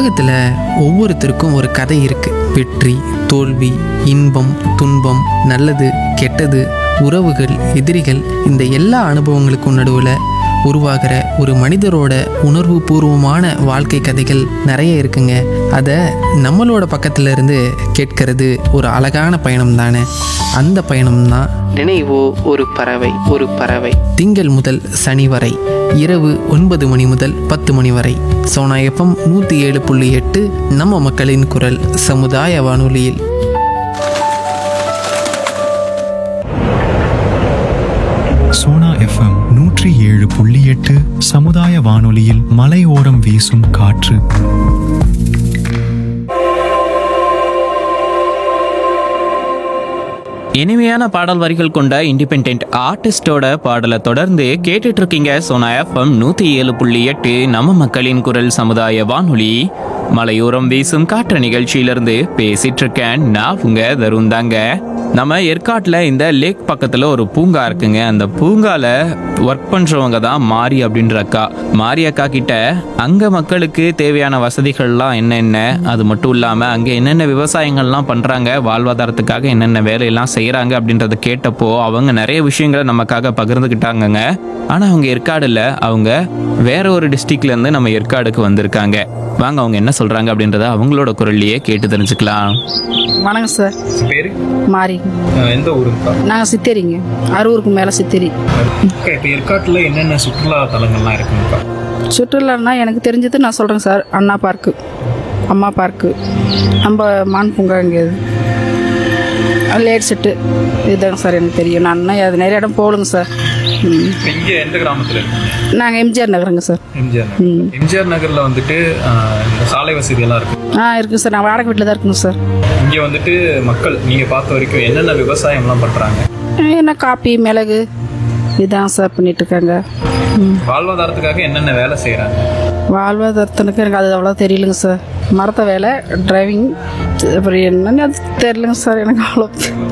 உலகத்தில் ஒவ்வொருத்தருக்கும் ஒரு கதை இருக்கு வெற்றி தோல்வி இன்பம் துன்பம் நல்லது கெட்டது உறவுகள் எதிரிகள் இந்த எல்லா அனுபவங்களுக்கும் நடுவில் உருவாகிற ஒரு மனிதரோட உணர்வு பூர்வமான வாழ்க்கை கதைகள் நிறைய இருக்குங்க அதை நம்மளோட பக்கத்துல இருந்து கேட்கறது ஒரு அழகான பயணம் தானே அந்த பயணம் தான் நினைவோ ஒரு பறவை ஒரு பறவை திங்கள் முதல் சனி வரை இரவு ஒன்பது மணி முதல் பத்து மணி வரை சோனா எஃப்எம் நூற்றி ஏழு புள்ளி எட்டு நம்ம மக்களின் குரல் சமுதாய வானொலியில் சோனா எஃப்எம் நூற்றி ஏழு புள்ளி எட்டு சமுதாய வானொலியில் மலையோரம் வீசும் காற்று இனிமையான பாடல் வரிகள் கொண்ட இண்டிபெண்ட் ஆர்டிஸ்டோட பாடலை தொடர்ந்து கேட்டுட்டு இருக்கீங்க சோனா எஃப்எம் நூத்தி ஏழு புள்ளி எட்டு நம்ம மக்களின் குரல் சமுதாய வானொலி மலையோரம் வீசும் காற்று நிகழ்ச்சியிலிருந்து பேசிட்டு இருக்கேன் நான் உங்க தருண் தாங்க நம்ம ஏற்காட்டில் இந்த லேக் பக்கத்தில் ஒரு பூங்கா இருக்குங்க அந்த பூங்கால ஒர்க் பண்ணுறவங்க தான் மாரி அப்படின்ற அக்கா மாரி அக்கா கிட்ட அங்கே மக்களுக்கு தேவையான வசதிகள்லாம் என்னென்ன அது மட்டும் இல்லாமல் அங்கே என்னென்ன விவசாயங்கள்லாம் பண்ணுறாங்க வாழ்வாதாரத்துக்காக என்னென்ன வேலையெல்லாம் செய்கிறாங்க அப்படின்றத கேட்டப்போ அவங்க நிறைய விஷயங்களை நமக்காக பகிர்ந்துக்கிட்டாங்கங்க ஆனால் அவங்க ஏற்காடுல அவங்க வேற ஒரு டிஸ்ட்ரிக்ட்லேருந்து நம்ம ஏற்காடுக்கு வந்திருக்காங்க வாங்க அவங்க என்ன சொல்கிறாங்க அப்படின்றத அவங்களோட குரல்லையே கேட்டு தெரிஞ்சுக்கலாம் வணக்கம் சார் பேரு மாறி எந்த ஊருக்கா நாங்கள் சித்தேரிங்க அரூருக்கு மேலே சித்தேரி இப்போ ஏற்காட்டில் என்னென்ன சுற்றுலா தலங்கள்லாம் இருக்குங்கக்கா சுற்றுலான்னா எனக்கு தெரிஞ்சது நான் சொல்கிறேன் sir Anna park Amma park நம்ம மான் பூங்கா இங்கே லேட் செட்டு இதுதாங்க சார் எனக்கு தெரியும் நான் இன்னும் அது நிறைய இடம் போகலுங்க சார் ம் இங்கே எந்த கிராமத்தில் இருக்கு நாங்கள் எம்ஜிஆர் நகருங்க சார் எம்ஜிஆர் நகர் எம்ஜிஆர் நகரில் வந்துட்டு ஆஹ், இந்த சாலை வசதியெல்லாம் இருக்கு ஆ இருக்குங்க சார் நான் வாடகை வீட்டில் தான் இருக்குங்க சார் இங்கே வந்துட்டு மக்கள் நீங்கள் பார்த்த வரைக்கும் என்னென்ன விவசாயம்லாம் பண்ணுறாங்க என்ன காப்பி மிளகு இதுதான் சார் பண்ணிகிட்ருக்காங்க ம் வாழ்வாதாரத்துக்காக என்னென்ன வேலை செய்கிறாங்க வாழ்வாதாரத்தினுக்கு எனக்கு அது அவ்வளோ தெரியலங்க சார் மரத்த வேலை டிரைவிங் அப்புறம் என்னன்னு அது தெரியலங்க சார் எனக்கு அவ்வளோ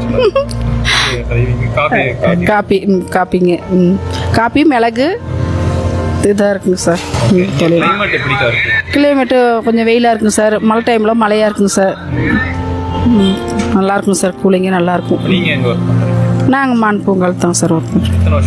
காப்பி காப்பி காப்பி ம், காப்பிங்க ம் காப்பி மிளகு இதாக இருக்குங்க சார் ம், தொழில் கிளைமேட் எப்படிக்கா இருக்கு கிளைமேட்டு கொஞ்சம் வெயிலாக இருக்குங்க சார் மழை டைமில் மழையாக இருக்குங்க சார் ம், நல்லா இருக்குங்க சார் கூலிங்க நல்லா இருக்கும் நீங்கள் எங்கே ஒர்க் பண்ணுறீங்க நாங்கள் மான் பூங்கால் தான் சார் ஒர்க் பண்ணுறோம் எத்தனை வருஷம்